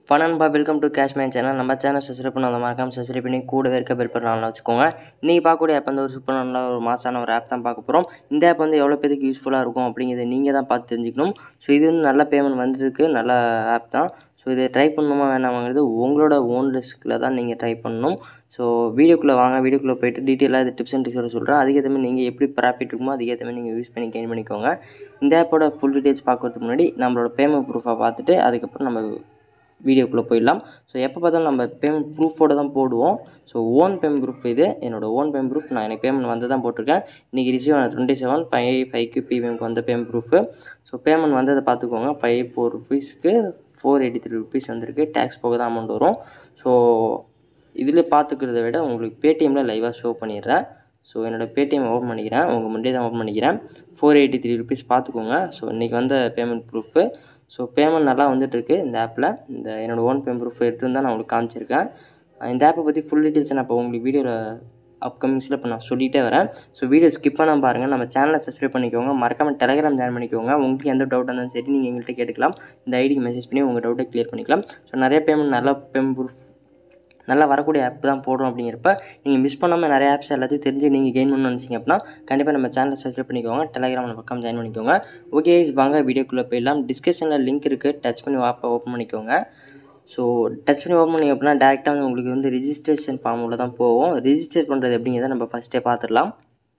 பணன்பா welcome to Cashman channel நம்ம channel subscribe பண்ண அந்த மறக்காம சப்ஸ்கிரைப் பண்ணி கூடவே இருக்க பெல் பட்டனால வச்சுக்கோங்க இன்றைக்கி பார்க்கக்கூடிய ஆப் வந்து ஒரு சூப்பர் நல்ல ஒரு மாசான ஒரு ஆப் தான் பார்க்க போகிறோம் இந்த ஆப் வந்து எவ்வளோ பேருக்கு யூஸ்ஃபுல்லாக இருக்கும் அப்படிங்கிறத நீங்கள் தான் பார்த்து தெரிஞ்சுக்கணும் ஸோ இது வந்து நல்ல பேமெண்ட் வந்துருக்கு நல்ல ஆப் தான் ஸோ இதை ட்ரை பண்ணணுமா வேணாமாங்கிறது உங்களோட ஓன் ரிஸ்கில் தான் நீங்கள் ட்ரை பண்ணணும் ஸோ வீடியோக்குள்ளே வாங்க வீடியோக்குள்ளே போயிட்டு டீட்டெயிலாக இது டிப்ஸ் அண்ட் ட்ரிக்ஸோட சொல்கிறேன் அதுக்கேற்ற மாதிரி நீங்கள் எப்படி ப்ராஃபிட் இருக்குமோ அதுக்கேற்ற மாதிரி நீங்கள் யூஸ் பண்ணி கெயின் பண்ணிக்கோங்க இந்த ஆப்போட ஃபுல் டீட்டெயில்ஸ் பார்க்கறதுக்கு முன்னாடி நம்மளோட பேமெண்ட் ப்ரூஃபை பார்த்துட்டு அதுக்கப்புறம் நம்ம வீடியோக்குள்ளே போயிடலாம் ஸோ எப்போ பார்த்தாலும் நம்ம பேமெண்ட் ப்ரூஃபோட தான் போடுவோம் ஸோ ஓன் பேமெண்ட் ப்ரூஃப் இது என்னோடய ஓன் பேமெண்ட் ப்ரூஃப் நான் எனக்கு பேமெண்ட் வந்து தான் போட்டிருக்கேன் இன்றைக்கி ரிசீவ் ஆன டுவெண்ட்டி செவன் ஃபைவ் ஃபைவ்க்கு பிஎம்க்கு வந்த பேமெண்ட் ப்ரூஃபு ஸோ பேமெண்ட் வந்ததை பார்த்துக்கோங்க ஃபைவ் ஃபோர் ருபீஸ்க்கு ஃபோர் எயிட்டி த்ரீ ருபீஸ் வந்திருக்கு டேக்ஸ் போக தான் அமௌண்ட் வரும் ஸோ இதில் பார்த்துக்கிறத விட உங்களுக்கு பேடிஎம்மில் லைவாக ஷோ பண்ணிடுறேன் ஸோ என்னோடய பேடிஎம் ஓப்பன் பண்ணிக்கிறேன் உங்கள் முன்னாடியே தான் ஓப்பன் பண்ணிக்கிறேன் ஃபோர் எயிட்டி த்ரீ ருபீஸ் பார்த்துக்கோங்க ஸோ இன்றைக்கி வந்த பேமெண்ட் ப்ரூஃபு ஸோ பேமெண்ட் நல்லா வந்துட்டுருக்கு இந்த ஆப்பில் இந்த என்னோடய ஓன் பேமெண்ட் ப்ரூஃப் எடுத்து தான் நான் உங்களுக்கு காமிச்சிருக்கேன் இந்த ஆப்பை பற்றி ஃபுல் டீட்டெயில்ஸ் நான் இப்போ உங்களுக்கு வீடியோவில் அப்கமிங்ஸில் இப்போ நான் சொல்லிகிட்டே வரேன் ஸோ வீடியோ ஸ்கிப் பண்ணாமல் பாருங்கள் நம்ம சேனலை சப்ஸ்கிரைப் பண்ணிக்கோங்க மறக்காமல் டெலகிராம் ஜாயின் பண்ணிக்கோங்க உங்களுக்கு எந்த டவுட் இருந்தாலும் சரி நீங்கள் எங்கள்கிட்ட கேட்டுக்கலாம் இந்த ஐடிக்கு மெசேஜ் பண்ணி உங்கள் டவுட்டை க்ளியர் பண்ணிக்கலாம் ஸோ நிறைய பேமெண்ட் நல்ல பேமெண்ட் ப்ரூஃப் நல்லா வரக்கூடிய ஆப் தான் போடுறோம் அப்படிங்கிறப்ப நீங்கள் மிஸ் பண்ணாமல் நிறைய ஆப்ஸ் எல்லாத்தையும் தெரிஞ்சு நீங்கள் கெயின் பண்ணணும்னு நினச்சிங்க அப்படின்னா கண்டிப்பாக நம்ம சேனலை சப்ஸ்கிரைப் பண்ணிக்கோங்க டெலகிராமில் பக்கம் ஜாயின் பண்ணிக்கோங்க ஓகே வாங்க வீடியோக்குள்ளே போயிடலாம் டிஸ்கிரிப்ஷனில் லிங்க் இருக்குது டச் பண்ணி ஆப்பை ஓப்பன் பண்ணிக்கோங்க ஸோ டச் பண்ணி ஓப்பன் பண்ணி அப்படின்னா டேரெக்டாக வந்து உங்களுக்கு வந்து ரிஜிஸ்ட்ரேஷன் ஃபார்ம் உள்ள தான் போகும் ரிஜிஸ்டர் பண்ணுறது எப்படிங்கிறத நம்ம ஃபஸ்ட்டே பார்த்துடலாம்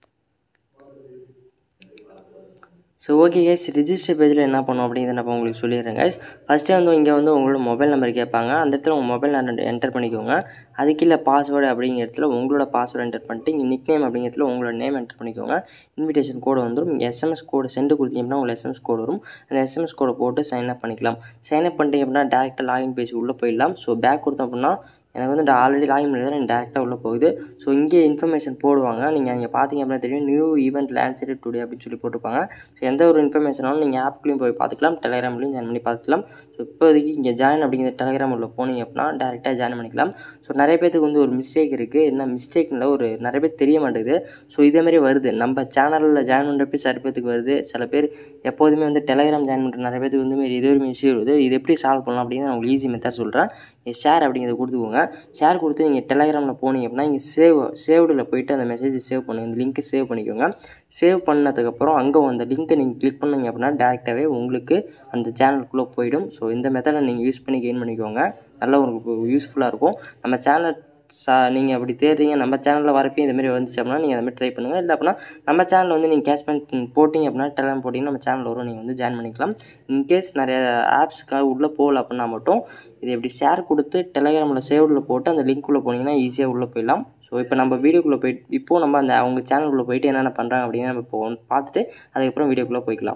ஸோ ஓகே கைஸ் ரிஜிஸ்டர் பேஜில் என்ன பண்ணும் அப்படிங்கிறத நான் உங்களுக்கு சொல்லிடுறேன் கைஸ் ஃபஸ்ட்டு வந்து இங்கே வந்து உங்களோட மொபைல் நம்பர் கேட்பாங்க அந்த இடத்துல உங்கள் மொபைல் நம்பர் என்டர் பண்ணிக்கோங்க அது கீழே பாஸ்வேர்டு அப்படிங்கிற இடத்துல உங்களோட பாஸ்வேர்டு என்டர் பண்ணிட்டு இங்கே நிக் நேம் அப்படிங்கிறதுல உங்களோட நேம் என்டர் பண்ணிக்கோங்க இன்விடேஷன் கோடு வந்துடும் இங்கே எஸ்எம்எஸ் கோடு சென்ட் கொடுத்தீங்க அப்படின்னா உங்களுக்கு எஸ்எம்எஸ் கோடு வரும் அந்த எஸ்எம்எஸ் கோடை போட்டு சைன் அப் பண்ணிக்கலாம் சைன் அப் பண்ணிட்டீங்க அப்படின்னா டேரெக்டாக லாகின் பேஜ் உள்ளே போயிடலாம் ஸோ பேக் கொடுத்தோம் அப்படின்னா எனக்கு வந்து ஆல்ரெடி லாகின் பண்ணி தான் டேரெக்டாக உள்ளே போகுது ஸோ இங்கே இன்ஃபர்மேஷன் போடுவாங்க நீங்கள் அங்கே பார்த்தீங்க அப்படின்னா தெரியும் நியூ ஈவெண்ட் லேன்சரி டுடே அப்படின்னு சொல்லி போட்டிருப்பாங்க ஸோ எந்த ஒரு இன்ஃபர்மேஷனாலும் நீங்கள் ஆப்லேயும் போய் பார்த்துக்கலாம் டெலிகிராம்லேயும் ஜாயின் பண்ணி பார்த்துக்கலாம் ஸோ இப்போதைக்கு இங்கே ஜாயின் அப்படிங்கிற டெலிகிராம் உள்ள போனீங்க அப்படின்னா டேரெக்டாக ஜாயின் பண்ணிக்கலாம் ஸோ நிறைய பேருக்கு வந்து ஒரு மிஸ்டேக் இருக்குது என்ன மிஸ்டேக்ல ஒரு நிறைய பேர் தெரிய மாட்டேங்குது ஸோ இதேமாதிரி வருது நம்ம சேனலில் ஜாயின் பண்ணுறப்ப சில பேருக்கு வருது சில பேர் எப்போதுமே வந்து டெலிகிராம் ஜாயின் பண்ணுற நிறைய பேருக்கு வந்து மாரி இது ஒரு இஷ்யூ வருது இது எப்படி சால்வ் பண்ணலாம் அப்படின்னு நான் உங்களுக்கு ஈஸி மெத்தட் சொல்கிறேன் ஷேர் அப்படிங்கிறத கொடுத்துக்கோங்க ஷேர் கொடுத்து நீங்கள் டெலகிராமில் போனீங்க அப்படின்னா இங்கே சேவ் சேவ்டில் போயிட்டு அந்த மெசேஜ் சேவ் பண்ணுங்கள் இந்த லிங்க்கை சேவ் பண்ணிக்கோங்க சேவ் பண்ணதுக்கப்புறம் அங்கே அந்த லிங்க்கை நீங்கள் கிளிக் பண்ணீங்க அப்படின்னா டேரெக்டாகவே உங்களுக்கு அந்த சேனலுக்குள்ளே போயிடும் ஸோ இந்த மெத்தடை நீங்கள் யூஸ் பண்ணி கெயின் பண்ணிக்கோங்க நல்லா உங்களுக்கு யூஸ்ஃபுல்லாக இருக்கும் நம்ம சேனல் சா நீங்கள் அப்படி தேடுறீங்க நம்ம சேனலில் வரப்போ இந்த மாதிரி வந்துச்சு அப்படின்னா நீங்கள் அந்த மாதிரி ட்ரை பண்ணுங்கள் இல்லை அப்படின்னா நம்ம சேனலில் வந்து நீங்கள் கேஷ் பேண்ட் போட்டிங்க அப்படின்னா டெலாம் போட்டிங்கன்னா நம்ம சேனல் வரும் நீங்கள் வந்து ஜாயின் பண்ணிக்கலாம் இன்கேஸ் நிறைய ஆப்ஸ்க்காக உள்ளே போகல அப்படின்னா மட்டும் இது எப்படி ஷேர் கொடுத்து டெலகிராமில் சேவ்டில் போட்டு அந்த லிங்க்குள்ளே போனீங்கன்னா ஈஸியாக உள்ளே போயிடலாம் ஸோ இப்போ நம்ம வீடியோக்குள்ளே போயிட்டு இப்போது நம்ம அந்த அவங்க சேனலுக்குள்ளே போயிட்டு என்னென்ன பண்ணுறாங்க அப்படின்னு நம்ம இப்போ பார்த்துட்டு அதுக்கப்புறம் வீடியோக்குள்ளே போய்க்கலாம்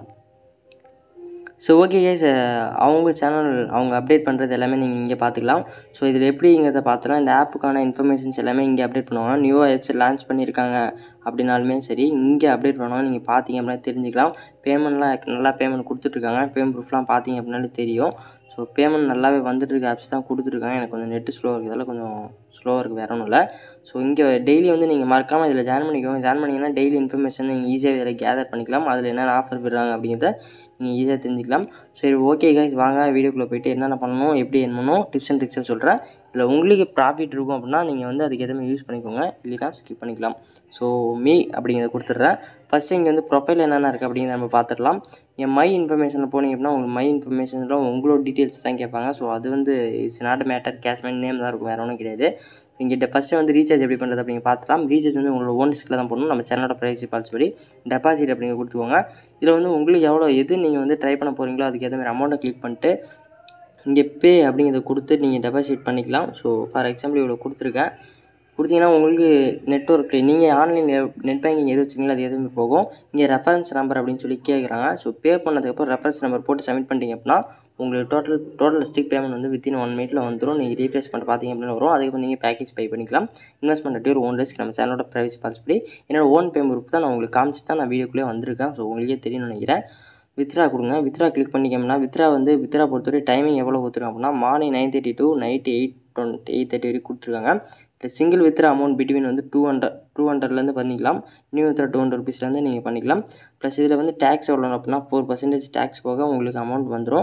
ஸோ ஓகே கேஸ் அவங்க சேனல் அவங்க அப்டேட் பண்ணுறது எல்லாமே நீங்கள் இங்கே பார்த்துக்கலாம் ஸோ இதில் எப்படிங்கிறத பார்த்தோன்னா இந்த ஆப்புக்கான இன்ஃபர்மேஷன்ஸ் எல்லாமே இங்கே அப்டேட் பண்ணுவாங்க நியூவாக ஏதாச்சும் லான்ச் பண்ணியிருக்காங்க அப்படின்னாலுமே சரி இங்கே அப்டேட் பண்ணுவாங்க நீங்கள் பார்த்தீங்க அப்படின்னா தெரிஞ்சுக்கலாம் பேமெண்ட்லாம் நல்லா பேமெண்ட் கொடுத்துட்ருக்காங்க பேமெண்ட் ப்ரூஃப்லாம் பார்த்தீங்க அப்படின்னாலே தெரியும் ஸோ பேமெண்ட் நல்லாவே வந்துட்டு இருக்க ஆப்ஸ் தான் கொடுத்துருக்காங்க எனக்கு கொஞ்சம் நெட்டு ஸ்லோவாக இருக்கிறதால கொஞ்சம் ஸ்லோவாக இருக்குது வேற ஒன்றும் இல்லை ஸோ இங்கே டெய்லி வந்து நீங்கள் மறக்காமல் இதில் ஜாயின் பண்ணிக்கோங்க ஜாயின் பண்ணிங்கன்னா டெய்லி இன்ஃபர்மேஷன் நீங்கள் ஈஸியாக இதில் கேதர் பண்ணிக்கலாம் அதில் என்னென்ன ஆஃபர் பெறுறாங்க அப்படிங்கிறத நீங்கள் ஈஸியாக தெரிஞ்சுக்கலாம் சரி ஓகே கைஸ் வாங்க வீடியோக்குள்ளே போயிட்டு என்னென்ன பண்ணணும் எப்படி என்ன பண்ணணும் டிப்ஸ் அண்ட் ட்ரிக்ஸை சொல்கிறேன் இதில் உங்களுக்கு ப்ராஃபிட் இருக்கும் அப்படின்னா நீங்கள் வந்து அதுக்கு எதுவுமே யூஸ் பண்ணிக்கோங்க இல்லைனா ஸ்கிப் பண்ணிக்கலாம் ஸோ மீ அப்படிங்கிறத கொடுத்துட்றேன் ஃபஸ்ட்டு இங்கே வந்து ப்ரொஃபைல் என்னென்ன இருக்குது அப்படிங்கிறத நம்ம பார்த்துடலாம் என் மை இன்ஃபர்மேஷனில் போனீங்க அப்படின்னா உங்களுக்கு மை இன்ஃபர்மேஷனில் உங்களோட டீட்டெயில்ஸ் தான் கேட்பாங்க ஸோ அது வந்து it's not matter Cashman name தான் இருக்கும் வேறு ஒன்றும் கிடையாது இங்கே ஃபஸ்ட்டு வந்து ரீசார்ஜ் எப்படி பண்ணுறது அப்படிங்க பார்த்துலாம் ரீசார்ஜ் வந்து உங்களோட ஓன் ரிஸ்கில் தான் பண்ணணும் நம்ம சேனலோட ப்ரைவசி பாலிசி படி டெபாசிட் அப்படிங்க கொடுத்துக்கோங்க இதில் வந்து உங்களுக்கு எவ்வளோ எது நீங்கள் வந்து ட்ரை பண்ண போகிறீங்களோ அதுக்கு ஏற்ற மாதிரி அமௌண்ட்டை கிளிக் பண்ணிட்டு இங்கே பே அப்படிங்கிறத கொடுத்து நீங்கள் டெபாசிட் பண்ணிக்கலாம் ஸோ ஃபார் எக்ஸாம்பிள் இவ்வளோ கொடுத்துருக்கேன் கொடுத்தீங்கன்னா உங்களுக்கு நெட்ஒர்க்கில் நீங்கள் ஆன்லைன் நெட் பேங்கிங் எது வச்சிங்களோ அது எதுவுமே போகும் இங்கே ரெஃபரன்ஸ் நம்பர் அப்படின்னு சொல்லி கேட்குறாங்க ஸோ பே பண்ணதுக்கப்புறம் ரெஃபரன்ஸ் நம்பர் போட்டு சப்மிட் பண்ணிட்டீங்க அப்படின்னா உங்களுக்கு டோட்டல் டோட்டல் ஸ்டிக் பேமெண்ட் வந்து வித்தின் ஒன் மினிட்ல வந்துடும் நீங்கள் ரீப்ளேஸ் பண்ண பார்த்தீங்க அப்படின்னு வரும் அதுக்கப்புறம் நீங்கள் பேக்கேஜ் பே பண்ணிக்கலாம் இன்வெஸ்ட்மெண்ட் ஒரு ஓன் ரிஸ்க் நம்ம சேனலோட ப்ரைவசி பாலிசி என்னோட ஓன் பேமெண்ட் ப்ரூஃப் தான் நான் உங்களுக்கு காமிச்சு தான் நான் வீடியோக்குள்ளே வந்திருக்கேன் ஸோ உங்களுக்கே தெரியும்னு நினைக்கிறேன் வித்ரா கொடுங்க வித்ரா கிளிக் பண்ணிக்கோம்னா வித்ரா வந்து வித்ரா பொறுத்தவரை டைமிங் எவ்வளோ கொடுத்துருக்காங்க அப்படின்னா morning nine thirty to night eight twenty eight thirty வரைக்கும் கொடுத்துருக்காங்க இந்த சிங்கிள் வித்ரா அமௌண்ட் பிட்வீன் வந்து டூ ஹண்ட்ரட் டூ ஹண்ட்ரட்லேருந்து பண்ணிக்கலாம் நியூ வித்ரா டூ ஹண்ட்ரட் ருபீஸ்லேருந்து நீங்கள் பண்ணிக்கலாம் ப்ளஸ் இதில் வந்து டேக்ஸ் எவ்வளோ அப்படின்னா ஃபோர் பர்சன்டேஜ் டேக்ஸ் போக உங்களுக்கு அமௌண்ட் வந்துடும்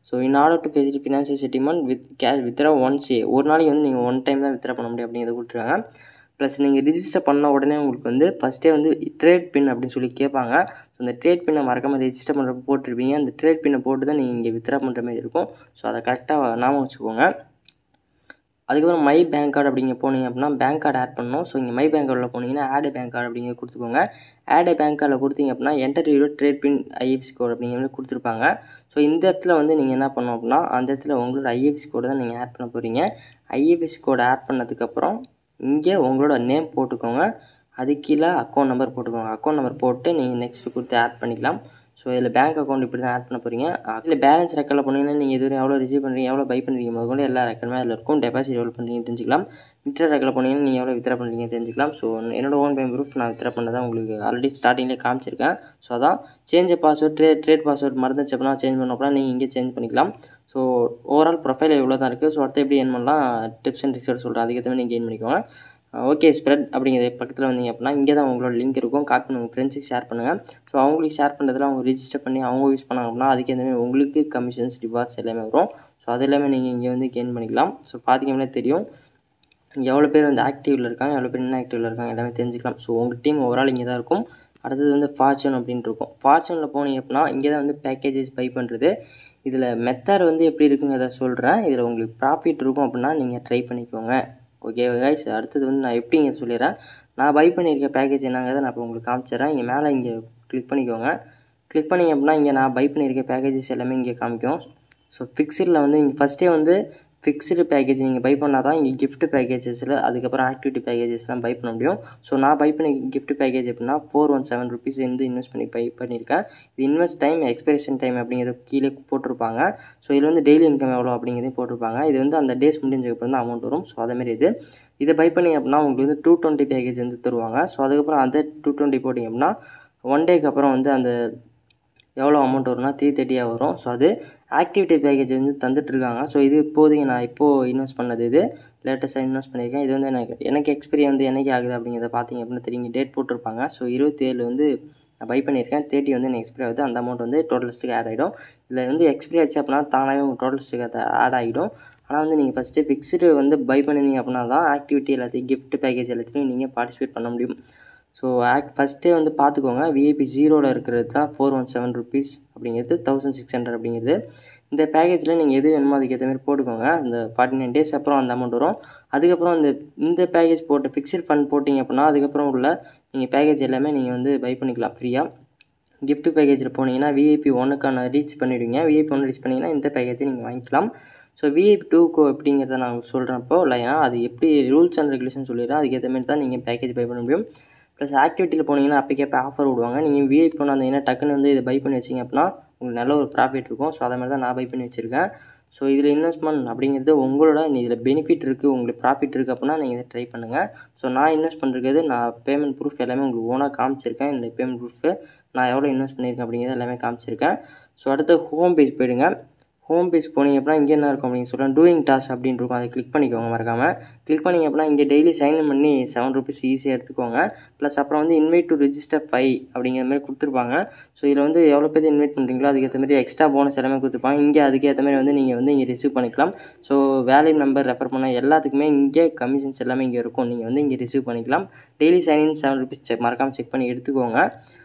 so in order to facility financial settlement with cash withdraw once a ஒரு நாளைக்கு வந்து நீங்கள் ஒன் டைம் தான் வித்ரா பண்ண முடியும் அப்படிங்கிறத கொடுத்துருக்காங்க ப்ளஸ் நீங்கள் ரிஜிஸ்டர் பண்ண உடனே உங்களுக்கு வந்து ஃபஸ்ட்டே வந்து ட்ரேட் பின் அப்படின்னு சொல்லி கேட்பாங்க ஸோ அந்த ட்ரேட் பின்னை மறக்காமல் ரெஜிஸ்டர் பண்ணுறப்ப போட்டிருப்பீங்க அந்த ட்ரேட் பின்னை போட்டு தான் நீங்கள் இங்கே வித்ரா பண்ணுற மாதிரி இருக்கும் ஸோ அதை கரெக்டாக ஞாபகம் வச்சுக்கோங்க அதுக்கப்புறம் மை பேங்க் கார்டு அப்படிங்க போனீங்க அப்படின்னா பேங்க் கார்டு ஆட் பண்ணணும் ஸோ இங்கே மை பேங்க் கார்டில் போனீங்கன்னா ஆட் பேங்க் கார்டு அப்படிங்க கொடுத்துக்கோங்க ஆட் பேங்க் கார்டில் கொடுத்தீங்க அப்படின்னா enter your trade pin IFC code அப்படிங்கிற மாதிரி கொடுத்துருப்பாங்க ஸோ இந்த இடத்துல வந்து நீங்கள் என்ன பண்ணணும் அப்படின்னா அந்த இடத்துல உங்களோட ஐஎஃப்சி கோடு தான் நீங்கள் ஆட் பண்ண போகிறீங்க ஐஎஃப்சி கோடு ஆட் பண்ணதுக்கப்புறம் இங்கே உங்களோட நேம் போட்டுக்கோங்க அது கீழே அக்கௌண்ட் நம்பர் போட்டுக்கோங்க அக்கௌண்ட் நம்பர் போட்டு நீங்கள் நெக்ஸ்ட்டு கொடுத்து ஆட் பண்ணிக்கலாம் ஸோ இதில் பேங்க் அக்கௌண்ட் இப்படி தான் ஆட் பண்ண போகிறீங்க அதில் பேலன்ஸ் ரெக்கார்டில் போனீங்கன்னா நீங்கள் இதுவரை எவ்வளோ ரிசீவ் பண்ணுறீங்க எவ்வளோ பை பண்ணுறீங்க முதல்ல எல்லா ரெக்கார்டுமே அதில் இருக்கும் டெபாசிட் எவ்வளோ பண்ணுறீங்க தெரிஞ்சுக்கலாம் வித்ரா ரெக்கார்டில் போனீங்கன்னா நீங்கள் எவ்வளோ வித்ரா பண்ணுறீங்க தெரிஞ்சுக்கலாம் ஸோ என்னோட ஓன் பேங்க் ப்ரூஃப் நான் வித்ரா பண்ணதை உங்களுக்கு ஆல்ரெடி ஸ்டார்டிங்லேயே காமிச்சிருக்கேன் ஸோ அதான் சேஞ்ச் பாஸ்வேர்ட் ட்ரே ட்ரேட் பாஸ்வேர்ட் மறந்துச்சு அப்படின்னா சேஞ்ச் பண்ண அப்படின்னா நீங்கள் இங்கே சேஞ்ச் பண்ணிக்கலாம் ஸோ ஓவரால் ப்ரொஃபைல் இவ்வளோ தான் இருக்குது ஸோ அடுத்து எப்படி ஏன் பண்ணலாம் டிப்ஸ் அண்ட் ட்ரிக்ஸ் சொல்கிறேன் அதுக்கேற்ற மாதிரி நீங்கள் கெயின் பண்ணிக்கோங்க ஓகே ஸ்ப்ரெட் அப்படிங்கிறது பக்கத்தில் வந்தீங்க அப்படின்னா இங்கே தான் உங்களோட லிங்க் இருக்கும் காப்பி பண்ணி உங்கள் ஃப்ரெண்ட்ஸுக்கு ஷேர் பண்ணுங்கள் ஸோ அவங்களுக்கு ஷேர் பண்ணுறதுல அவங்க ரிஜிஸ்டர் பண்ணி அவங்க யூஸ் பண்ணாங்க அப்படின்னா அதுக்கு மாதிரி உங்களுக்கு கமிஷன்ஸ் ரிவார்ட்ஸ் எல்லாமே வரும் ஸோ அது எல்லாமே நீங்கள் இங்கே வந்து கெயின் பண்ணிக்கலாம் ஸோ பார்த்தீங்கன்னா தெரியும் எவ்வளோ பேர் வந்து ஆக்டிவில் இருக்காங்க எவ்வளோ பேர் இன்ஆக்டிவில் இருக்காங்க எல்லாமே தெரிஞ்சுக்கலாம் ஸோ உங்கள் டீம் ஓவரால் இங்கே தான் இருக்கும் அடுத்தது வந்து ஃபார்ச்சூன் அப்படின்ட்டு இருக்கும் ஃபார்ச்சூனில் போனீங்க அப்படின்னா இங்கே தான் வந்து பேக்கேஜஸ் பை பண்ணுறது இதில் மெத்தட் வந்து எப்படி இருக்குங்கிறத சொல்கிறேன் இதில் உங்களுக்கு ப்ராஃபிட் இருக்கும் அப்படின்னா நீங்கள் ட்ரை பண்ணிக்கோங்க ஓகே கைஸ் அடுத்தது வந்து நான் எப்படிங்க சொல்லிடுறேன் நான் பை பண்ணியிருக்க பேக்கேஜ் என்னங்கிறத நான் இப்போ உங்களுக்கு காமிச்சிடுறேன் இங்கே மேலே இங்கே கிளிக் பண்ணிக்கோங்க கிளிக் பண்ணிங்க அப்படின்னா இங்கே நான் பை பண்ணியிருக்க பேக்கேஜஸ் எல்லாமே இங்கே காமிக்கும் ஸோ ஃபிக்ஸடில் வந்து இங்கே ஃபஸ்ட்டே வந்து ஃபிக்ஸ்டு பேக்கேஜ் நீங்கள் பை பண்ணால் தான் இங்கே கிஃப்ட் பேக்கேஜஸில் அதுக்கப்புறம் ஆக்டிவிட்டி பேக்கேஜஸ்லாம் பை பண்ண முடியும் ஸோ நான் பை பண்ணி கிஃப்ட் பேக்கேஜ் எப்படின்னா ஃபோர் ஒன் செவன் ருபீஸ் வந்து இன்வெஸ்ட் பண்ணி பை பண்ணியிருக்கேன் இது இன்வெஸ்ட் டைம் எக்ஸ்பிரேஷன் டைம் அப்படிங்கிறது கீழே போட்டிருப்பாங்க ஸோ இதில் வந்து டெய்லி இன்கம் எவ்வளோ அப்படிங்கிறதையும் போட்டிருப்பாங்க இது வந்து அந்த டேஸ் முடிஞ்சதுக்கப்புறம் தான் அமௌண்ட் வரும் ஸோ அதேமாரி இது இதை பை பண்ணி அப்படின்னா உங்களுக்கு வந்து டூ டுவெண்ட்டி பேக்கேஜ் வந்து தருவாங்க ஸோ அதுக்கப்புறம் அந்த டூ டுவெண்ட்டி போட்டிங்க அப்படின்னா ஒன் டேக்கு அப்புறம் வந்து அந்த எவ்வளோ அமௌண்ட் வரும்னா த்ரீ தேர்ட்டியாக வரும் ஸோ அது ஆக்டிவிட்டி பேக்கேஜ் வந்து தந்துட்டுருக்காங்க ஸோ இது இப்போதைக்கு நான் இப்போது இன்வெஸ்ட் பண்ணது இது லேட்டஸ்ட்டாக இன்வெஸ்ட் பண்ணியிருக்கேன் இது வந்து எனக்கு எனக்கு எக்ஸ்பீரியன் வந்து என்னைக்கு ஆகுது அப்படிங்கிறத பார்த்தீங்க அப்படின்னா தெரியும் டேட் போட்டிருப்பாங்க ஸோ இருபத்தேழு வந்து நான் பை பண்ணியிருக்கேன் தேர்ட்டி வந்து எனக்கு எக்ஸ்பிரி ஆகுது அந்த அமௌண்ட் வந்து டோட்டல் லிஸ்ட்டுக்கு ஆட் ஆகிடும் இதில் வந்து எக்ஸ்பிரி ஆச்சு அப்படின்னா தானாகவே உங்கள் டோட்டல் லிஸ்ட்டுக்கு அது ஆட் ஆகிடும் ஆனால் வந்து நீங்கள் ஃபஸ்ட்டு ஃபிக்ஸ்டு வந்து பை பண்ணிருந்தீங்க அப்படின்னா தான் ஆக்டிவிட்டி எல்லாத்தையும் கிஃப்ட் பேக்கேஜ் எல்லாத்தையும் நீங்கள் பார்ட்டிசிபேட் பண்ண முடியும் ஸோ ஆக்ட் ஃபஸ்ட்டே வந்து பார்த்துக்கோங்க விஐபி ஜீரோவில் இருக்கிறது தான் ஃபோர் ஒன் செவன் ருபீஸ் அப்படிங்கிறது தௌசண்ட் சிக்ஸ் ஹண்ட்ரட் அப்படிங்கிறது இந்த பேக்கேஜில் நீங்கள் எது வேணுமோ அதுக்கேற்ற மாதிரி போட்டுக்கோங்க அந்த ஃபார்ட்டி நைன் டேஸ் அப்புறம் அந்த அமௌண்ட் வரும் அதுக்கப்புறம் இந்த இந்த பேக்கேஜ் போட்டு ஃபிக்ஸட் ஃபண்ட் போட்டிங்க அப்படின்னா அதுக்கப்புறம் உள்ள நீங்கள் பேக்கேஜ் எல்லாமே நீங்கள் வந்து பை பண்ணிக்கலாம் ஃப்ரீயாக gift பேக்கேஜில் போனீங்கன்னா விஐபி ஒன்றுக்கான ரீச் பண்ணிவிடுவீங்க விஐபி ஒன்று ரீச் பண்ணிங்கன்னா இந்த பேக்கேஜை நீங்கள் வாங்கிக்கலாம் ஸோ விஐபி டூக்கு அப்படிங்கிறத நான் சொல்கிறப்போ இல்லையா அது எப்படி ரூல்ஸ் அண்ட் ரெகுலேஷன் சொல்லிடுறேன் அதுக்கேற்ற மாதிரி தான் நீங்கள் பேக்கேஜ் பை பண்ண முடியும் ப்ளஸ் ஆக்டிவிட்டியில் போனீங்கன்னா அப்போக்கேப்போ ஆஃபர் விடுவாங்க நீங்கள் விஐபி ஒன்று வந்தீங்கன்னா டக்குன்னு வந்து இதை பை பண்ணி வச்சிங்க அப்படின்னா உங்களுக்கு நல்ல ஒரு ப்ராஃபிட் இருக்கும் ஸோ அதே மாதிரி தான் நான் பை பண்ணி வச்சுருக்கேன் ஸோ இதில் இன்வெஸ்ட்மெண்ட் அப்படிங்கிறது உங்களோட இதில் பெனிஃபிட் இருக்குது உங்களுக்கு ப்ராஃபிட் இருக்குது அப்படின்னா நீங்கள் இதை ட்ரை பண்ணுங்கள் ஸோ நான் இன்வெஸ்ட் பண்ணுறது நான் பேமெண்ட் ப்ரூஃப் எல்லாமே உங்களுக்கு ஓனாக காமிச்சிருக்கேன் இந்த பேமெண்ட் ப்ரூஃபு நான் எவ்வளோ இன்வெஸ்ட் பண்ணியிருக்கேன் அப்படிங்கிறது எல்லாமே காமிச்சிருக்கேன் ஸோ அடுத்து ஹோம் பேஜ் போயிடுங்க ஹோம் பேஜ் போனீங்க அப்படின்னா இங்கே என்ன இருக்கும் அப்படின்னு சொல்கிறேன் டூயிங் டாஸ் அப்படின்னு இருக்கும் அதை கிளிக் பண்ணிக்கோங்க மறக்காமல் கிளிக் பண்ணிங்க அப்படின்னா இங்கே டெய்லி சைன் பண்ணி செவன் ருபீஸ் ஈஸியாக எடுத்துக்கோங்க ப்ளஸ் அப்புறம் வந்து இன்வைட் டு ரிஜிஸ்டர் ஃபை அப்படிங்கிற மாதிரி கொடுத்துருப்பாங்க ஸோ இதில் வந்து எவ்வளோ பேர் இன்வைட் பண்ணுறீங்களோ அதுக்கேற்ற மாதிரி எக்ஸ்ட்ரா போனஸ் எல்லாமே கொடுத்துருப்பாங்க இங்கே அதுக்கேற்ற மாதிரி வந்து நீங்கள் வந்து இங்கே ரிசீவ் பண்ணிக்கலாம் ஸோ வேல்யூ நம்பர் ரெஃபர் பண்ண எல்லாத்துக்குமே இங்கே கமிஷன்ஸ் எல்லாமே இங்கே இருக்கும் நீங்கள் வந்து இங்கே ரிசீவ் பண்ணிக்கலாம் daily sign in seven rupees check மறக்காமல் செக் பண்ணி எடுத்துக்கோங்க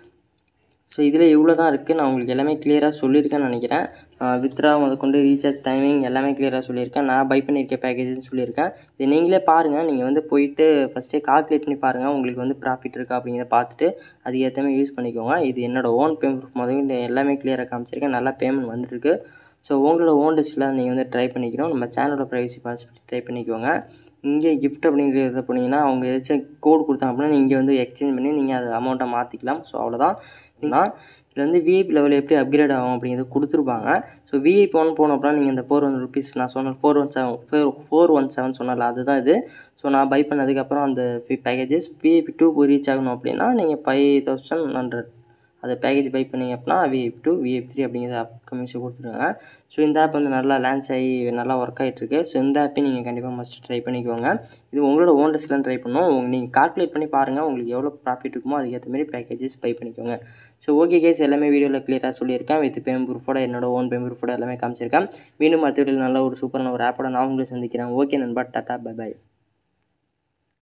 ஸோ இதில் இவ்வளோ தான் இருக்குது நான் உங்களுக்கு எல்லாமே கிளியராக சொல்லியிருக்கேன்னு நினைக்கிறேன் வித்ரா முதற்கொண்டு ரீசார்ஜ் டைமிங் எல்லாமே கிளியராக சொல்லியிருக்கேன் நான் பை பண்ணியிருக்க பேக்கேஜ்னு சொல்லியிருக்கேன் இது நீங்களே பாருங்கள் நீங்கள் வந்து போயிட்டு ஃபஸ்ட்டே கால்குலேட் பண்ணி பாருங்கள் உங்களுக்கு வந்து ப்ராஃபிட் இருக்கா அப்படிங்கிறத பார்த்துட்டு அது ஏற்ற மாதிரி யூஸ் பண்ணிக்கோங்க இது என்னோடய ஓன் பேமெண்ட் முதல்ல எல்லாமே கிளியராக காமிச்சிருக்கேன் நல்லா பேமெண்ட் வந்துருக்கு ஸோ உங்களோட ஓன் டிஸ்டில் நீங்கள் வந்து ட்ரை பண்ணிக்கணும் நம்ம சேனலோட ப்ரைவசி பாசிபிலிட்டி ட்ரை பண்ணிக்கோங்க இங்கே கிஃப்ட் அப்படிங்கிறத போனீங்கன்னா அவங்க ஏதாச்சும் கோட் கொடுத்தாங்க அப்படின்னா நீங்கள் வந்து எக்ஸ்சேஞ்ச் பண்ணி நீங்கள் அதை அமௌண்ட்டை மாற்றிக்கலாம் ஸோ அவ்வளோதான் நீங்கள் இதில் வந்து விஐபி லெவல் எப்படி அப்கிரேட் ஆகும் அப்படிங்கிறது கொடுத்துருப்பாங்க ஸோ விஐபி ஒன் போனோம் அப்படின்னா நீங்கள் இந்த ஃபோர் ஹண்ட்ரட் ருபீஸ் நான் சொன்ன four one seven four four one seven சொன்னல அதுதான் இது ஸோ நான் பை பண்ணதுக்கப்புறம் அந்த பேக்கேஜஸ் விஐபி டூ போய் ரீச் ஆகணும் அப்படின்னா நீங்கள் ஃபைவ் தௌசண்ட் ஹண்ட்ரட் அதை பேக்கேஜ் பை பண்ணிங்க அப்படின்னா விஐப் டூ விஐப் த்ரீ அப்படிங்கிற கமிஷன் கொடுத்துருக்காங்க ஸோ இந்த ஆப் வந்து நல்லா லான்ச் ஆகி நல்லா ஒர்க் ஆகிட்டுருக்கு ஸோ இந்த ஆப்பையும் நீங்கள் கண்டிப்பாக மஸ்ட் ட்ரை பண்ணிக்கோங்க இது உங்களோட ஓன் ரிஸ்க்லாம் ட்ரை பண்ணணும் உங்க நீங்கள் கால்குலேட் பண்ணி பாருங்கள் உங்களுக்கு எவ்வளோ ப்ராஃபிட் இருக்குமோ அதுக்கேற்ற மாதிரி பேக்கேஜஸ் பை பண்ணிக்கோங்க ஸோ ஓகே கேஸ் எல்லாமே வீடியோவில் க்ளியராக சொல்லியிருக்கேன் வித் பேம் ப்ரூஃபோட என்னோட ஓன் பேம் ப்ரூஃபோட எல்லாமே காமிச்சிருக்கேன் மீண்டும் அடுத்த வீடியோவில் நல்ல ஒரு சூப்பரான ஒரு ஆப்போட நான் உங்களை சந்திக்கிறேன் ஓகே நண்பா டாட்டா பை பை